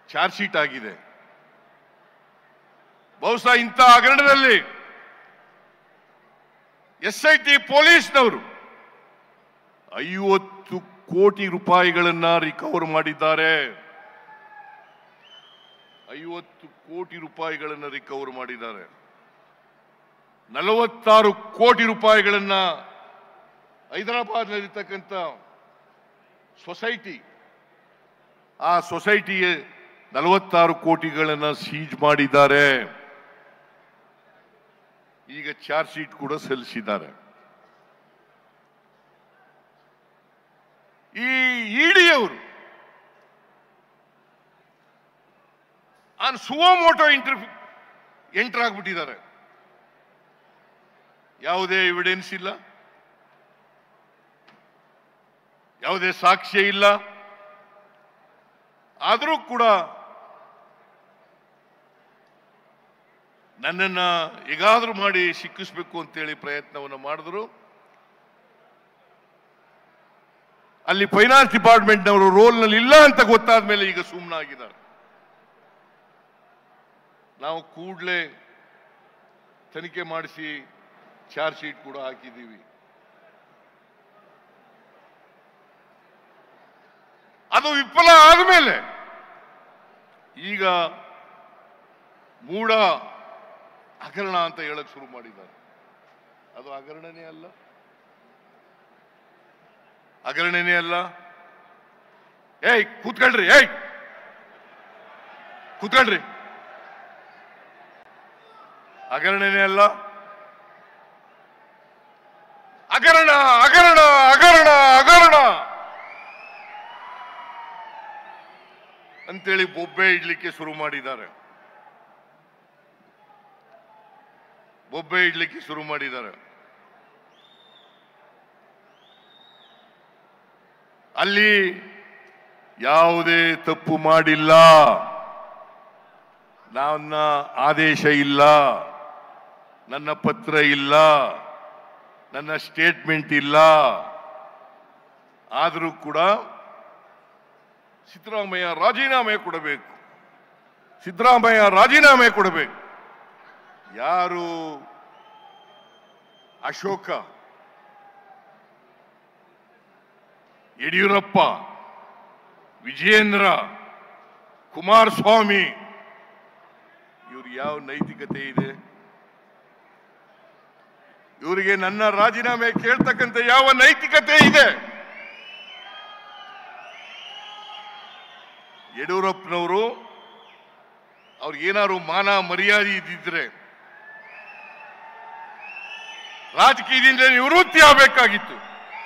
charge sheet ಆಗಿದೆ ಬಹುಶಃ ಇಂಥ ಹಗರಣದಲ್ಲಿ ಎಸ್ ಐ ಟಿ ಪೊಲೀಸ್ನವರು ಐವತ್ತು ಕೋಟಿ ರೂಪಾಯಿಗಳನ್ನ ರಿಕವರ್ ಮಾಡಿದ್ದಾರೆ ಐವತ್ತು ಕೋಟಿ ರೂಪಾಯಿಗಳನ್ನ ರಿಕವರ್ ಮಾಡಿದ್ದಾರೆ ನಲವತ್ತಾರು ಕೋಟಿ ರೂಪಾಯಿಗಳನ್ನ ಹೈದರಾಬಾದ್ನಲ್ಲಿರ್ತಕ್ಕಂಥ ಸೊಸೈಟಿ ಆ ಸೊಸೈಟಿಗೆ ನಲವತ್ತಾರು ಕೋಟಿಗಳನ್ನ ಸೀಜ್ ಮಾಡಿದ್ದಾರೆ ಈಗ ಚಾರ್ಜ್ ಶೀಟ್ ಕೂಡ ಸಲ್ಲಿಸಿದ್ದಾರೆ ಈ ಇಡಿಯವರು ಆನ್ ಸುವಮೋಟೋ ಇಂಟರ್ ಎಂಟರ್ ಆಗ್ಬಿಟ್ಟಿದ್ದಾರೆ ಯಾವುದೇ ಎವಿಡೆನ್ಸ್ ಇಲ್ಲ ಯಾವುದೇ ಸಾಕ್ಷ್ಯ ಇಲ್ಲ ಆದರೂ ಕೂಡ ನನ್ನನ್ನ ಹೇಗಾದ್ರೂ ಮಾಡಿ ಸಿಕ್ಕಿಸ್ಬೇಕು ಅಂತೇಳಿ ಪ್ರಯತ್ನವನ್ನು ಮಾಡಿದ್ರು ಅಲ್ಲಿ ಫೈನಾನ್ಸ್ ಡಿಪಾರ್ಟ್ಮೆಂಟ್ನವರು ರೋಲ್ನಲ್ಲಿ ಇಲ್ಲ ಅಂತ ಗೊತ್ತಾದ ಮೇಲೆ ಈಗ ಸುಮ್ಮನಾಗಿದ್ದಾರೆ ನಾವು ಕೂಡಲೇ ತನಿಖೆ ಮಾಡಿಸಿ ಚಾರ್ಜ್ ಶೀಟ್ ಕೂಡ ಹಾಕಿದ್ದೀವಿ ಅದು ವಿಫಲ ಆದಮೇಲೆ ಈಗ ಮೂಡ ಹಗರಣ ಅಂತ ಹೇಳಕ್ ಶುರು ಮಾಡಿದ್ದಾರೆ ಅದು ಹಗರಣನೇ ಅಲ್ಲ ಹಗರಣನೇ ಅಲ್ಲ ಏಯ್ ಕೂತ್ಕೊಳ್ರಿ ಏಯ್ ಕೂತ್ಕೊಳ್ರಿ ಹಗರಣನೇ ಅಲ್ಲ ಹಗರಣ ಹಗರಣ ಹಗರಣ ಹಗರಣ ಅಂತೇಳಿ ಬೊಬ್ಬೆ ಇಡ್ಲಿಕ್ಕೆ ಶುರು ಮಾಡಿದ್ದಾರೆ ಬೊಬ್ಬೆ ಇಡ್ಲಿಕ್ಕೆ ಶುರು ಮಾಡಿದ್ದಾರೆ ಅಲ್ಲಿ ಯಾವುದೇ ತಪ್ಪು ಮಾಡಿಲ್ಲ ನನ್ನ ಆದೇಶ ಇಲ್ಲ ನನ್ನ ಪತ್ರ ಇಲ್ಲ ನನ್ನ ಸ್ಟೇಟ್ಮೆಂಟ್ ಇಲ್ಲ ಆದರೂ ಕೂಡ ಸಿದ್ದರಾಮಯ್ಯ ರಾಜೀನಾಮೆ ಕೊಡಬೇಕು ಸಿದ್ದರಾಮಯ್ಯ ರಾಜೀನಾಮೆ ಕೊಡಬೇಕು ಯಾರು ಅಶೋಕ ಯಡಿಯೂರಪ್ಪ ವಿಜಯೇಂದ್ರ ಕುಮಾರಸ್ವಾಮಿ ಇವ್ರು ಯಾವ ನೈತಿಕತೆ ಇದೆ ಇವರಿಗೆ ನನ್ನ ರಾಜೀನಾಮೆ ಕೇಳ್ತಕ್ಕಂಥ ಯಾವ ನೈತಿಕತೆ ಇದೆ ಯಡಿಯೂರಪ್ಪನವರು ಅವ್ರಿಗೇನಾದ್ರು ಮಾನ ಮರ್ಯಾದೆ ಇದ್ದಿದ್ರೆ ರಾಜಕೀಯದಿಂದ ನಿವೃತ್ತಿ ಆಗಬೇಕಾಗಿತ್ತು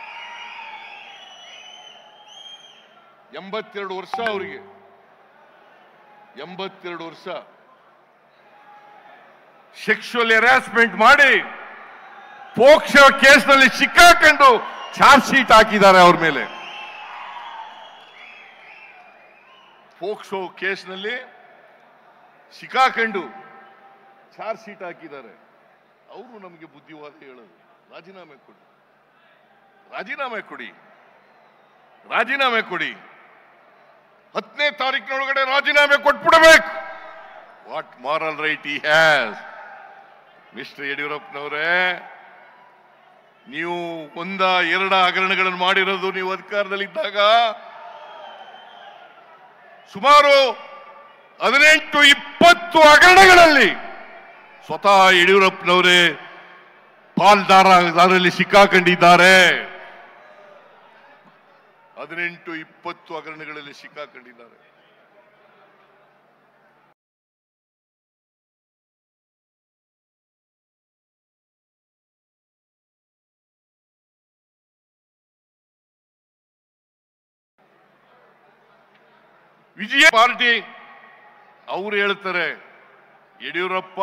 ಎಂಬತ್ತೆರಡು ವರ್ಷ ಅವರಿಗೆ ಎಂಬತ್ತೆರಡು ವರ್ಷ ಸೆಕ್ಷುವಲ್ ಹೆರಾಸ್ಮೆಂಟ್ ಮಾಡಿ ಪೋಕ್ಷೋ ಕೇಸ್ನಲ್ಲಿ ಸಿಕ್ಕಾಕೊಂಡು ಚಾರ್ಜ್ ಶೀಟ್ ಹಾಕಿದ್ದಾರೆ ಅವ್ರ ಮೇಲೆ ಪೋಕ್ಸೋ ಕೇಸ್ನಲ್ಲಿ ಸಿಕ್ಕಾಕೊಂಡು ಚಾರ್ಜ್ ಶೀಟ್ ಹಾಕಿದ್ದಾರೆ ಅವರು ನಮಗೆ ಬುದ್ಧಿವಾದ ಹೇಳೋದು ರಾಜೀನಾಮೆ ಕೊಡಿ ರಾಜೀನಾಮೆ ಕೊಡಿ ರಾಜೀನಾಮೆ ಕೊಡಿ ಹತ್ತನೇ ತಾರೀಕಿನೊಳಗಡೆ ರಾಜೀನಾಮೆ ಕೊಟ್ಬಿಡಬೇಕು what moral right he has mister ಯಡಿಯೂರಪ್ಪನವರೇ ನೀವು ಒಂದ ಎರಡ ಹಗರಣಗಳನ್ನು ಮಾಡಿರೋದು ನೀವು ಅಧಿಕಾರದಲ್ಲಿದ್ದಾಗ ಸುಮಾರು ಹದಿನೆಂಟು ಇಪ್ಪತ್ತು ಹಗರಣಗಳಲ್ಲಿ ಸ್ವತಃ ಯಡಿಯೂರಪ್ಪನವರೇ ಪಾಲ್ದಾರ ಅದರಲ್ಲಿ ಸಿಕ್ಕಾಕೊಂಡಿದ್ದಾರೆ ಹದಿನೆಂಟು ಇಪ್ಪತ್ತು ಹಗರಣಗಳಲ್ಲಿ ಸಿಕ್ಕಾಕೊಂಡಿದ್ದಾರೆ ವಿಜಯ ಪಾರ್ಟಿ ಅವರು ಹೇಳ್ತಾರೆ ಯಡಿಯೂರಪ್ಪ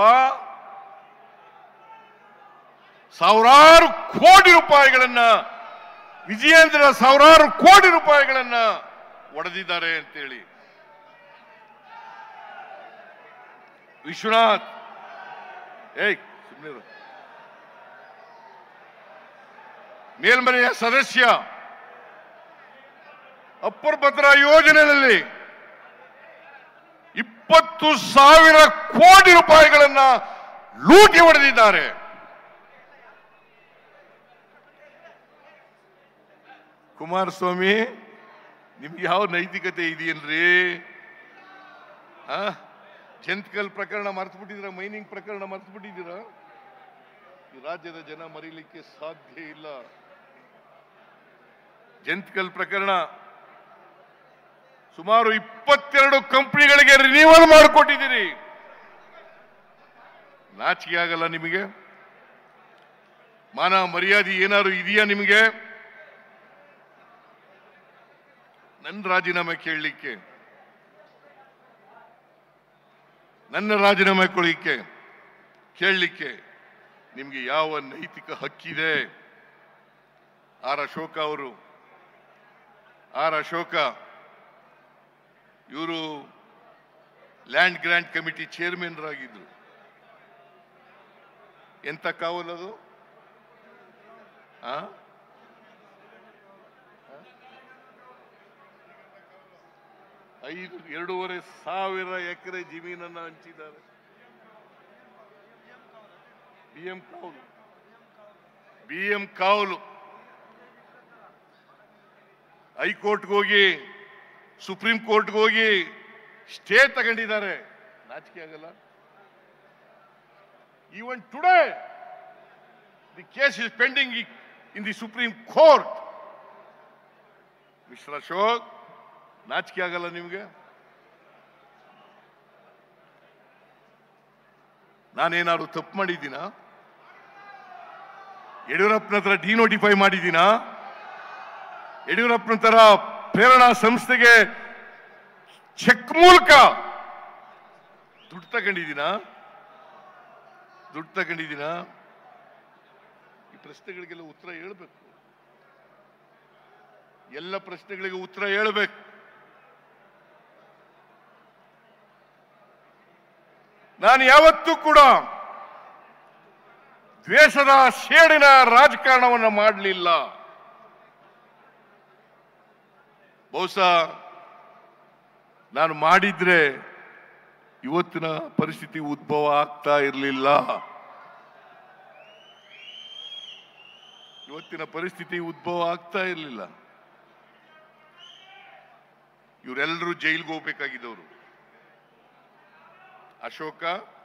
ಸಾವಿರಾರು ಕೋಟಿ ರೂಪಾಯಿಗಳನ್ನ ವಿಜಯೇಂದ್ರ ಸಾವಿರಾರು ಕೋಟಿ ರೂಪಾಯಿಗಳನ್ನ ಒಡೆದಿದ್ದಾರೆ ಅಂತೇಳಿ ವಿಶ್ವನಾಥ್ ಏಯ್ ಸುಮ್ಮನೆ ಮೇಲ್ಮನೆಯ ಸದಸ್ಯ ಅಪ್ಪರ್ ಭದ್ರಾ ಯೋಜನೆಯಲ್ಲಿ ಇಪ್ಪತ್ತು ಸಾವಿರ ಕೋಟಿ ರೂಪಾಯಿಗಳನ್ನ ಲೂಟಿ ಹೊಡೆದಿದ್ದಾರೆ ಕುಮಾರಸ್ವಾಮಿ ನಿಮ್ಗೆ ಯಾವ ನೈತಿಕತೆ ಇದೆಯೇನ್ರಿ ಆ ಜಂತ್ಕಲ್ ಪ್ರಕರಣ ಮರ್ತು ಬಿಟ್ಟಿದ್ದೀರಾ ಮೈನಿಂಗ್ ಪ್ರಕರಣ ಮರ್ತು ಬಿಟ್ಟಿದ್ದೀರಾ ಈ ರಾಜ್ಯದ ಜನ ಮರೀಲಿಕ್ಕೆ ಸಾಧ್ಯ ಇಲ್ಲ ಜಂತ್ಕಲ್ ಪ್ರಕರಣ ಸುಮಾರು ಇಪ್ಪತ್ತೆರಡು ಕಂಪನಿಗಳಿಗೆ ರಿನ್ಯೂವಲ್ ಮಾಡಿಕೊಟ್ಟಿದ್ದೀರಿ ನಾಚಿಕೆ ಆಗಲ್ಲ ನಿಮಗೆ ಮಾನ ಮರ್ಯಾದೆ ಏನಾದ್ರು ಇದೆಯಾ ನಿಮಗೆ ನನ್ನ ರಾಜೀನಾಮೆ ಕೇಳಲಿಕ್ಕೆ ನನ್ನ ರಾಜೀನಾಮೆ ಕೊಡಲಿಕ್ಕೆ ಕೇಳಲಿಕ್ಕೆ ನಿಮಗೆ ಯಾವ ನೈತಿಕ ಹಕ್ಕಿದೆ ಆರ್ ಅಶೋಕ ಅವರು ಆರ್ ಅಶೋಕ ಇವರು ಲ್ಯಾಂಡ್ ಗ್ರಾಂಟ್ ಕಮಿಟಿ ಚೇರ್ಮನ್ರಾಗಿದ್ರು ಎಂತ ಕಾವಲದು ಆ ಐದು ಎರಡೂವರೆ ಸಾವಿರ ಎಕರೆ ಜಮೀನನ್ನ ಹಂಚಿದ್ದಾರೆ ಬಿ ಎಂ ಕಾವಲು ಬಿ ಎಂ ಕಾವಲು ಹೈಕೋರ್ಟ್ಗೆ ಹೋಗಿ ಸುಪ್ರೀಂ ಕೋರ್ಟ್ಗೆ ಹೋಗಿ ಸ್ಟೇ ತಗೊಂಡಿದ್ದಾರೆ ನಾಚಿಕೆ ಆಗಲ್ಲ even today the case is pending in the supreme court mister Ashok ನಾಚಿಕೆ ಆಗಲ್ಲ ನಿಮಗೆ ನಾನೇನಾದ್ರು ತಪ್ಪು ಮಾಡಿದ್ದೀನಾ ಯಡಿಯೂರಪ್ಪನ ಹತ್ರ ಡಿನೋಟಿಫೈ ಮಾಡಿದ್ದೀನಾ ಯಡಿಯೂರಪ್ಪನ ತರ ಪ್ರೇರಣಾ ಸಂಸ್ಥೆಗೆ ಚೆಕ್ ಮೂಲಕ ದುಡ್ಡು ತಗೊಂಡಿದ್ದೀನಾ ದುಡ್ಡು ತಗೊಂಡಿದ್ದೀನಾ ಈ ಪ್ರಶ್ನೆಗಳಿಗೆಲ್ಲ ಉತ್ತರ ಹೇಳ್ಬೇಕು ಎಲ್ಲ ಪ್ರಶ್ನೆಗಳಿಗೆ ಉತ್ತರ ಹೇಳ್ಬೇಕು ನಾನು ಯಾವತ್ತೂ ಕೂಡ ದ್ವೇಷದ ಸೇಡಿನ ರಾಜಕಾರಣವನ್ನು ಮಾಡಲಿಲ್ಲ ಬಹುಶಃ ನಾನು ಮಾಡಿದ್ರೆ ಇವತ್ತಿನ ಪರಿಸ್ಥಿತಿ ಉದ್ಭವ ಆಗ್ತಾ ಇರಲಿಲ್ಲ ಇವತ್ತಿನ ಪರಿಸ್ಥಿತಿ ಉದ್ಭವ ಆಗ್ತಾ ಇರಲಿಲ್ಲ ಇವರೆಲ್ಲರೂ ಜೈಲ್ಗೆ ಹೋಗ್ಬೇಕಾಗಿದ್ದವರು ಅಶೋಕ